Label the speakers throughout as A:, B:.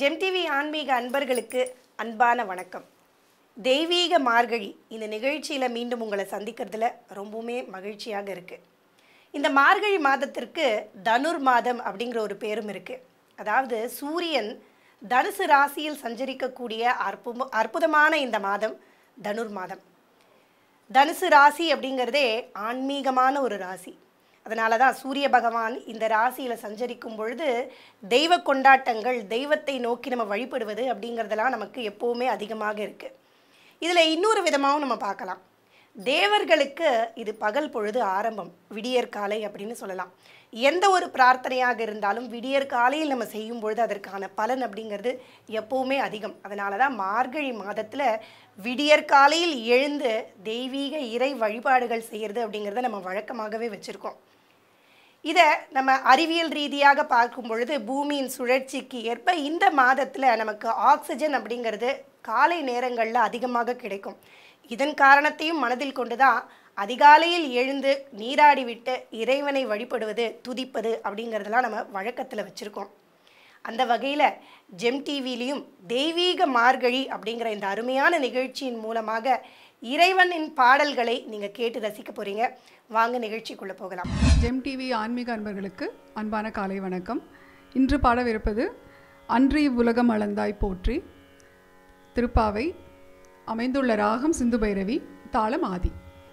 A: GeM TV ஆன்மீக அன்பர்களுக்கு அன்பான வணக்கம் தெய்வீக மார்கழி இந்த நிகழ்ச்சியில் மீண்டும் உங்களை சந்திக்கிறதுல ரொம்பவுமே மகிழ்ச்சியாக இருக்குது இந்த மார்கழி மாதத்திற்கு தனுர் மாதம் அப்படிங்கிற ஒரு பேரும் இருக்குது அதாவது சூரியன் தனுசு ராசியில் சஞ்சரிக்கக்கூடிய அற்புத அற்புதமான இந்த மாதம் தனுர் மாதம் தனுசு ராசி அப்படிங்கிறதே ஆன்மீகமான ஒரு ராசி அதனால தான் சூரிய பகவான் இந்த ராசியில் சஞ்சரிக்கும் பொழுது தெய்வ கொண்டாட்டங்கள் தெய்வத்தை நோக்கி நம்ம வழிபடுவது அப்படிங்கிறதெல்லாம் நமக்கு எப்போவுமே அதிகமாக இருக்குது இதில் இன்னொரு விதமாகவும் நம்ம பார்க்கலாம் தேவர்களுக்கு இது பகல் பொழுது ஆரம்பம் விடியற்காலை அப்படின்னு சொல்லலாம் எந்த ஒரு பிரார்த்தனையாக இருந்தாலும் விடியற் காலையில் நம்ம செய்யும் பொழுது அதற்கான பலன் அப்படிங்கிறது எப்போவுமே அதிகம் அதனால தான் மார்கழி மாதத்தில் விடியற் காலையில் எழுந்து தெய்வீக இறை வழிபாடுகள் செய்கிறது அப்படிங்கிறத நம்ம வழக்கமாகவே வச்சுருக்கோம் இதை நம்ம அறிவியல் ரீதியாக பார்க்கும் பொழுது பூமியின் சுழற்சிக்கு ஏற்ப இந்த மாதத்தில் நமக்கு ஆக்சிஜன் அப்படிங்கிறது காலை நேரங்களில் அதிகமாக கிடைக்கும் இதன் காரணத்தையும் மனதில் கொண்டு தான் அதிகாலையில் எழுந்து நீராடி விட்டு இறைவனை வழிபடுவது துதிப்பது அப்படிங்கிறதெல்லாம் நம்ம வழக்கத்தில் வச்சுருக்கோம் அந்த வகையில் ஜெம் டிவிலையும் தெய்வீக மார்கழி அப்படிங்கிற இந்த அருமையான நிகழ்ச்சியின் மூலமாக இறைவனின் பாடல்களை நீங்கள் கேட்டு ரசிக்க போகிறீங்க வாங்க நிகழ்ச்சிக்குள்ளே போகலாம்
B: ஜெம் டிவி ஆன்மீக அன்பர்களுக்கு அன்பான காலை வணக்கம் இன்று பாடவிருப்பது அன்று இவ்வுலகம் அளந்தாய் போற்றி திருப்பாவை அமைந்துள்ள ராகம் சிந்து பைரவி தாளம் ஆதி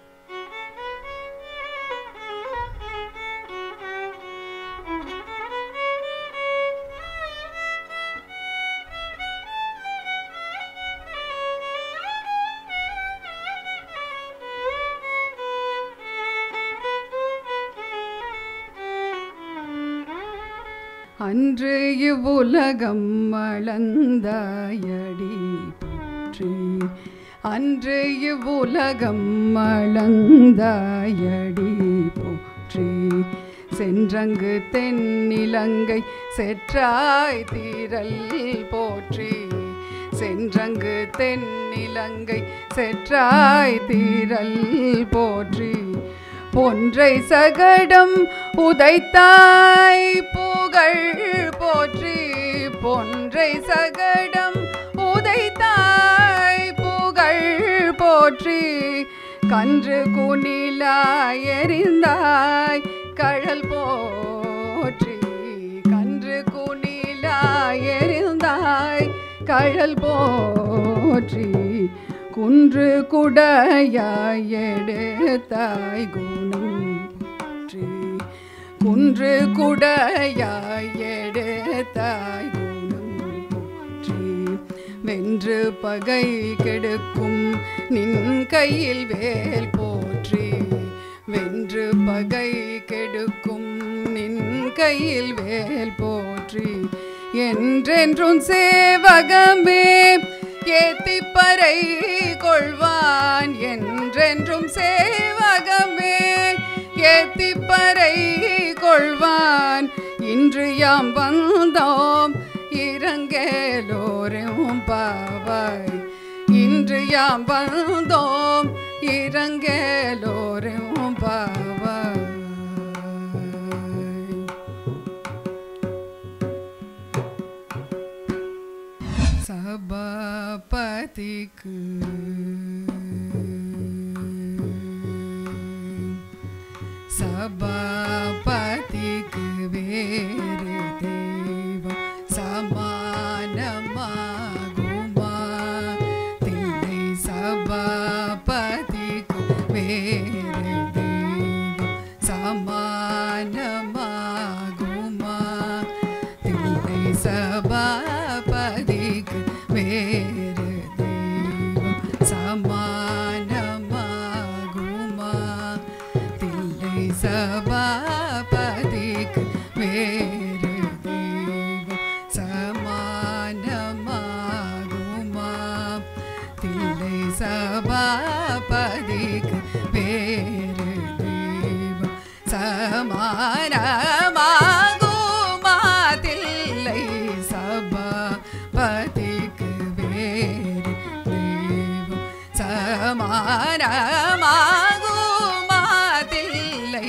B: அன்று இவ்வுலகம் அளந்தாயடி போற்றி அன்று இவ்வுலகம் அளந்தாயடி போற்றி சென்றங்கு தென்னிலங்கை செற்றாய் தீரல் போற்றி சென்றங்கு தென்னிலங்கை செற்றாய் தீரல் போற்றி பொன்றை சகடம் உதைத்தாய் புகழ் போற்றி பொன்றை சகடம் உதைத்தாய் புகழ் போற்றி கன்று குனிலாய் எறிந்தாய் கழல் போற்றி கன்று குனிலாய் எறிந்தாய் கழல் போற்றி குன்று குடையாய் எடுத்தாய் குணம் போற்றி குன்று குடையாய் எடுத்தாய் குணம் போற்றி வென்று பகை கெடுக்கும் நின் கையில் வேல் போற்றி வென்று பகை கெடுக்கும் நின் கையில் வேல் போற்றி என்றென்றும் சேவகமே ஏத்திப்பறை கொள்வான் என்றென்றும் சேவகமே ஏத்திப்பறை கொள்வான் இன்று யாம் வந்தோம் இறங்கேலோரும் பாவாய் இன்று யாம் வந்தோம் இறங்கேலோரும் பாவாய் சபாபதிக்கு சபாபதிக்கு வேறு தெய்வம் சமானமாகுமா தில்லை சபாபதிக்கு வேறு தெய்வம் சமானமாகுமா தில்லை சபாபதிக்கு வேறு தெய்வம் சமானமாகுமா தில்லை சபாபதிக்கு வேறு தெய்வம் சமானமாகுமா தில்லை சபாபதிக்கு வேறு தெய்வம் சமானமாகுமா தில்லை சபாபதிக்கு வேறு தெய்வம் சமானமாகுமா தில்லை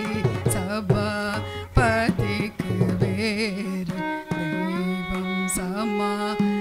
B: சபாபதிக்கு வேறு தெய்வம் சமா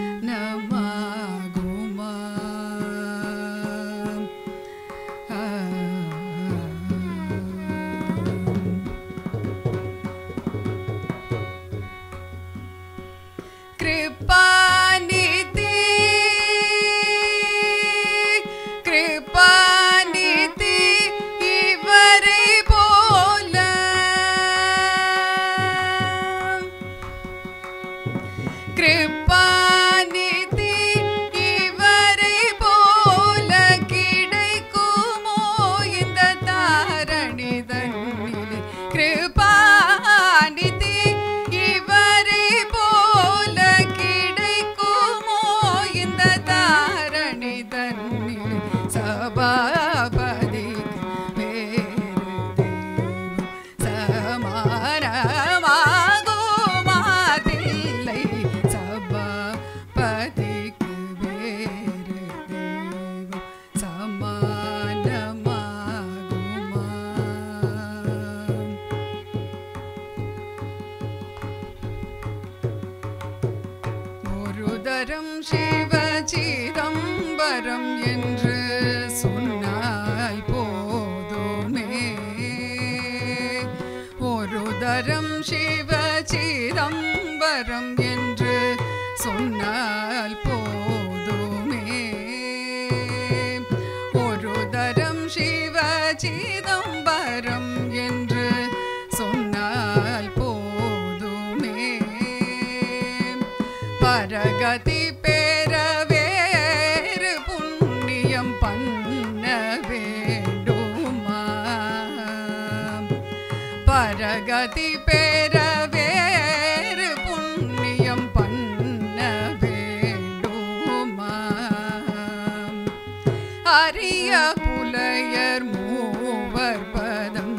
B: வரம் என்று சொன்னால் போதுமே ஒரு தரம் சிவ சிதம்பரம் என்று சொன்னால் போதுமே ஒரு தரம் சிவ சிதம்பரம் என்று சொன்னால் போதுமே பரகதி பெற வேறு புண்ணியம் பண்ண வேண்டுமா பரகதி பெற வேறு புண்ணியம் பண்ண வேண்டுமா அரிய புலையர் மூவர் பதம்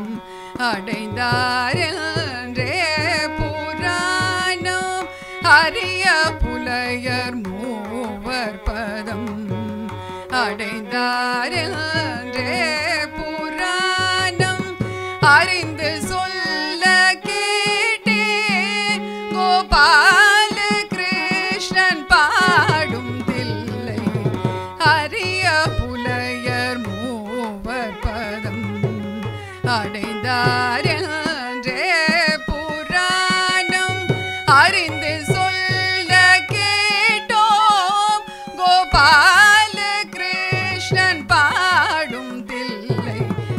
B: அடைந்தாரே புராணம் அரிய புலையர் மூவர் பதம் அடைந்தாரே புராணம் அறிந்து சொல்ல கேட்டே கோபால கிருஷ்ணன் பாடும் தில்லை அரிய புலையர் மூவர் பதம் அடைந்தாரே புராணம் அறிந்து சொல்ல கேட்டோம் கோபால கிருஷ்ணன் பாடும் தில்லை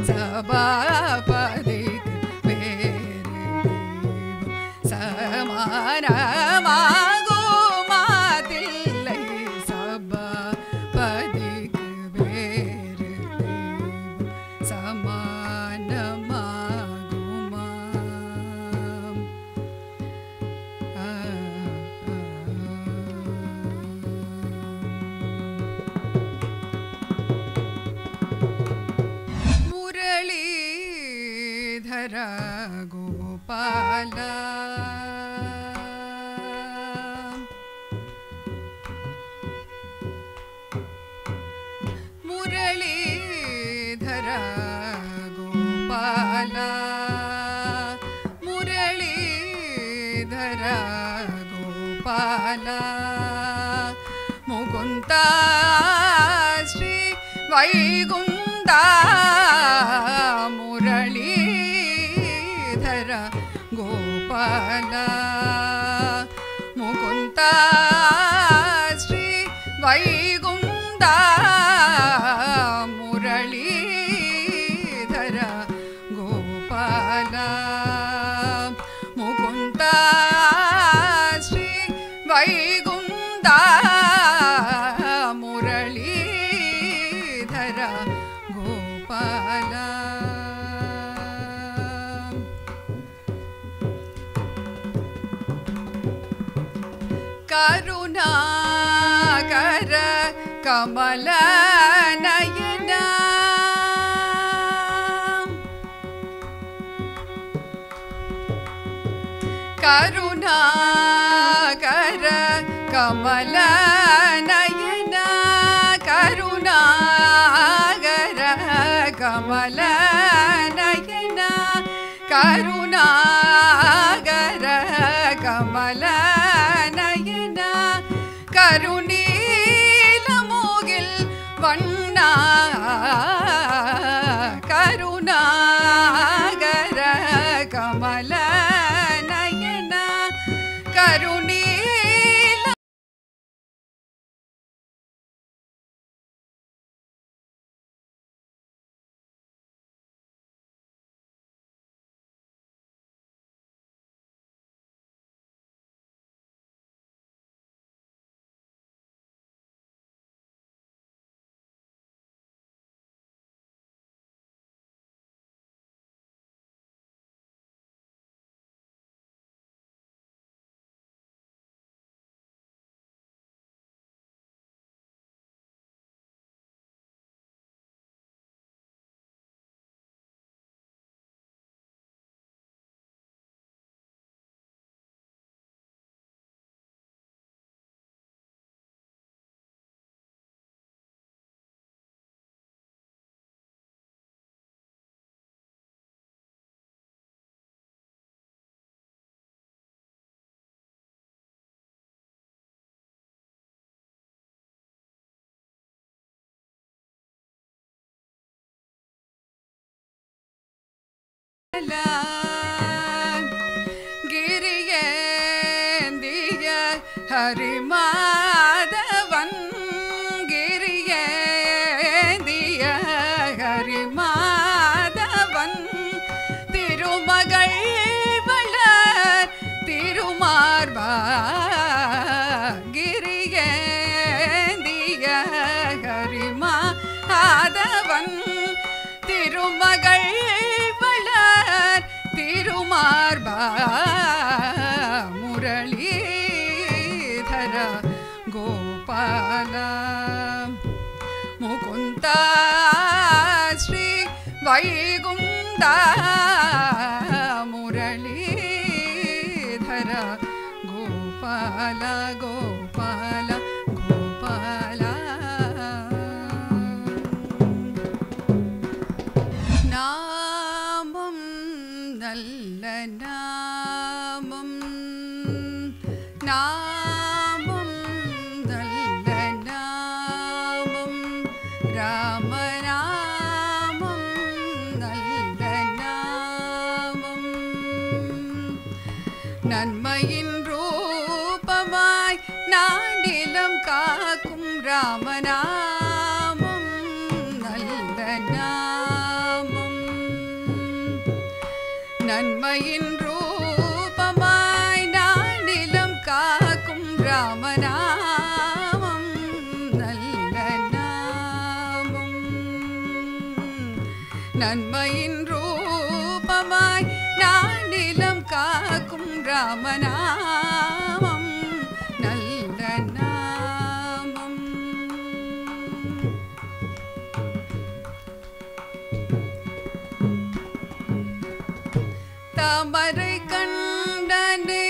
B: சபாபதிக்கு வேறு தெய்வம் சமானமாகுமாதில்லை சபாபதிக்கு வேறு தெய்வம் சமானமாகுமாம் ஆ, ಮುರಳೀಧರ ಗೋಪಾಲ ಮುರಳೀಧರ ಗೋಪಾಲ ಮುರಳೀಧರ ಗೋಪಾಲ ಮುಕುಂದ ಶ್ರೀ ವೈಗುಂದ ಮುರಳೀಧರ ಗೋಪಾಲ ಮುಕುಂದ ಶ್ರೀ ವೈಗುಂದ ಮುರಳೀಧರ ಗೋಪಾಲ ಮುಕುಂದ ಶ್ರೀ ವೈಗುಂದ ಮುರಳೀಧರ ಗೋಪಾಲ ಕರುಣಾಕರ ಕಮಲ ನಯನ ಕರುಣಾಕರ ಕಮಲ ನಯನ ಕರುಣಾಕರ ಕಮಲ ನಯನ ಕರುಣಾಕರ ಕಮಲ ನಯನ ಕರುಣೀಲ ಮೂಗಿಲ್ வண்ண கருணாகர கமல நயன கருணீ கிரியேந்திய ஹரிமாதவன் கிரியேந்திய ஹரிமாதவன் திருமகள் வளர் திருமார்பா கிரியேந்திய ஹரிமாதவன் திருமகள் வளர் திருமார்பா முரளீதர கோபால முகுந்த ஸ்ரீ வைகுந்த முரளீதர கோபால கோபால கோபால நாமம் நல்ல நாமம் நாமம் நல்ல நாமம் ராமநாமம் நல்ல நாமம் நன்மையின் ரூபமாய் நாடிலம் காக்கும் ராமநாமம் நல்ல நாமம் நன்மையின் ரூபமாய் நாடிலம் காக்கும் ராமநாமம் நல்ல நாமம் நன்மையின் ரூபமாய் நானிலம் காக்கும் ராமநாமம் நல்ல நாமம் தாமரை கண்டனே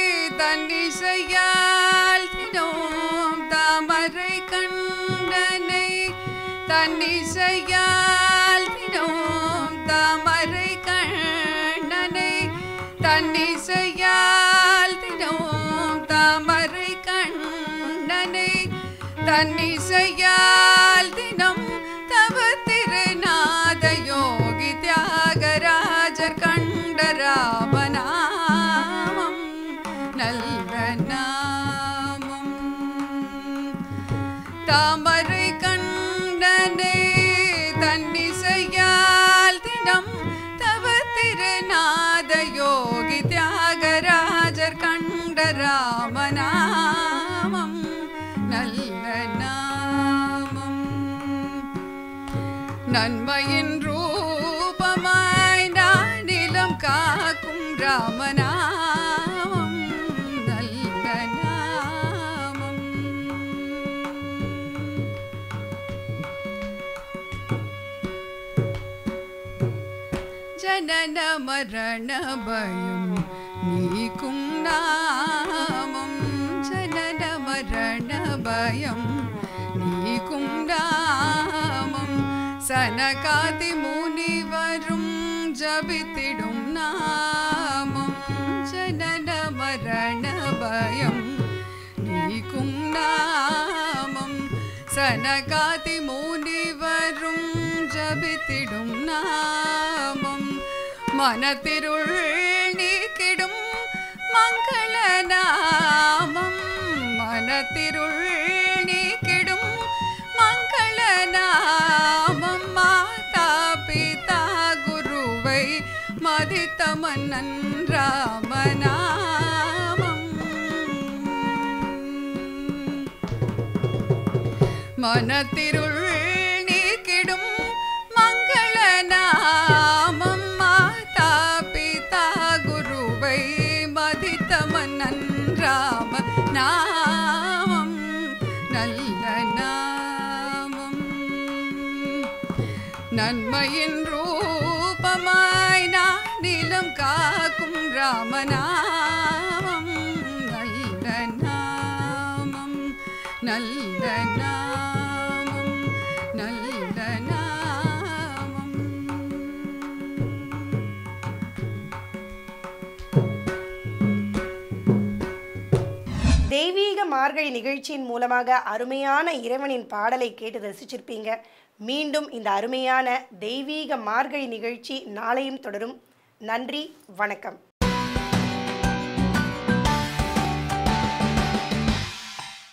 B: தன்னிசையால் தினோம் தாமரை கண்டனை தன்னிசையால் தினோம் தாமரை கண்ணனை தன்னிசையால் தினோம் தாமரை கண்ணனை தன்னிசையால் தினம் தவ திருநாத யோகி தியாகராஜர் கண்ட ராமநாமம் நல்ல நாமம் தாமரை கண்டனே தன்னிசையால் தினம் தவ திருநாத யோகி தியாகராஜர் கண்ட ராமநாமம் நல்ல நாமம் நன்மையின் ரூபமாய் நானிலம் காக்கும் ராமநாமம் நல்ல நாமம் ஜனன மரண பயம் நீக்கும் நாமம் ஜனன மரண பயம் நீக்கும் நாமம் சனகாதி முனிவரும் ஜபித்திடும் நாமம் ஜனன மரண பயம் நீக்கும் நாமம் சனகாதி முனிவரும் ஜபித்திடும் நாமம் மனத்திருள் நீக்கிடும் மங்கள நாமம் மனத்திருள் நீக்கிடும் மங்கள நாமம் மாதா பிதா குருவை மதித்த மன்னன் ராமநாமம் மனத்திருள் நீக்கிடும் மங்கள நாமம் மாதா பிதா குருவை மதித்த மன்னன் ராம நாமம் நல்ல நாமம் நன்மையின் ரூபமாய் நானிலம் காக்கும் ராமநாமம் நல்ல நாமம் நல்ல நாமம் நல்ல நாமம்
A: தெய்வீக மார்கழி நிகழ்ச்சியின் மூலமாக அருமையான இறைவனின் பாடலை கேட்டு ரசிச்சிருப்பீங்க மீண்டும் இந்த அருமையான தெய்வீக மார்கழி நிகழ்ச்சி நாளையும் தொடரும் நன்றி வணக்கம்